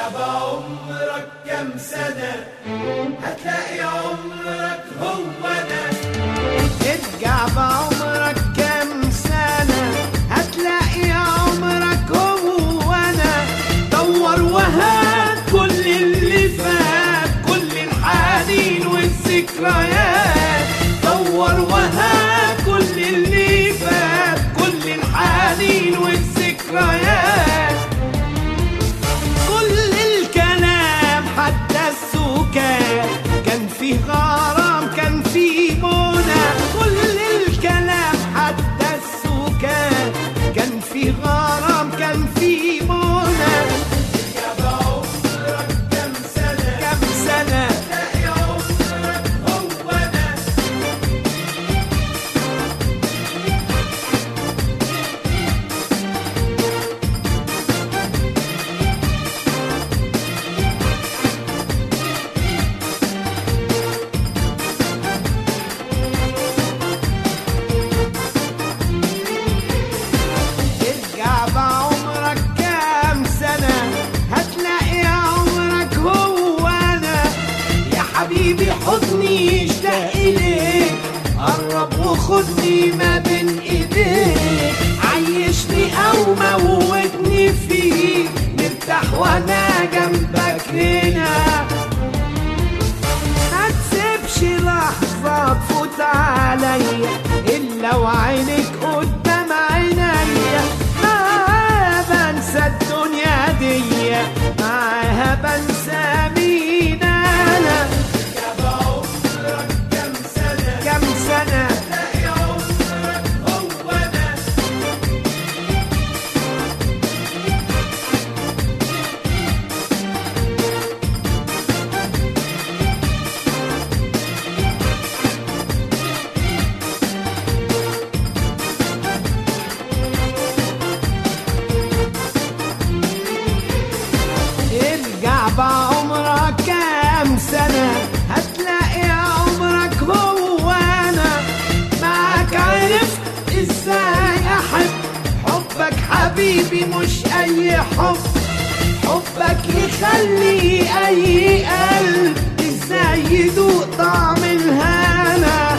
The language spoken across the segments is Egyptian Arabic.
بعمرك كم سنة هتلاقي عمرك هو أنا ارجع بعمرك كام سنة هتلاقي عمرك هو أنا دور وهات كل اللي فات كل الحنين والذكريات دور وهات كل اللي فات كل الحنين والذكريات كل الكلام حتى السكان كان فيه غرام كان فيه منى كل الكلام حتى السكان كان فيه غرام كان فيه منى يا بعمرك كم سنة كم سنة هتلاقي عمرك هو أنا ارجع بعمرك كام سنة هتلاقي عمرك هو أنا يا حبيبي حضني اشتاق إليك قرب وخدني ما بين إيديك عيشني أو موتني فيك نرتاح وأنا جنبك هنا ما تسيبش لحظة تفوت عليا إلا وعينك قدام عينيا معاها بنسى الدنيا دي معاها بنسى مين أنا يا بعمرك كم سنة كم سنة هتلاقي عمرك هو أنا ارجع بعمرك كام سنة هتلاقي عمرك هو أنا معاك عرفت ازاي أحب حبك حبيبي مش أي حب حبك يخلي أي قلب ازاي يدوق طعم الهنا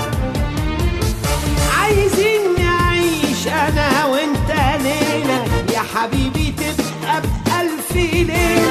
عايزين نعيش انا وانت ليلة يا حبيبي تبقى بألف ليلة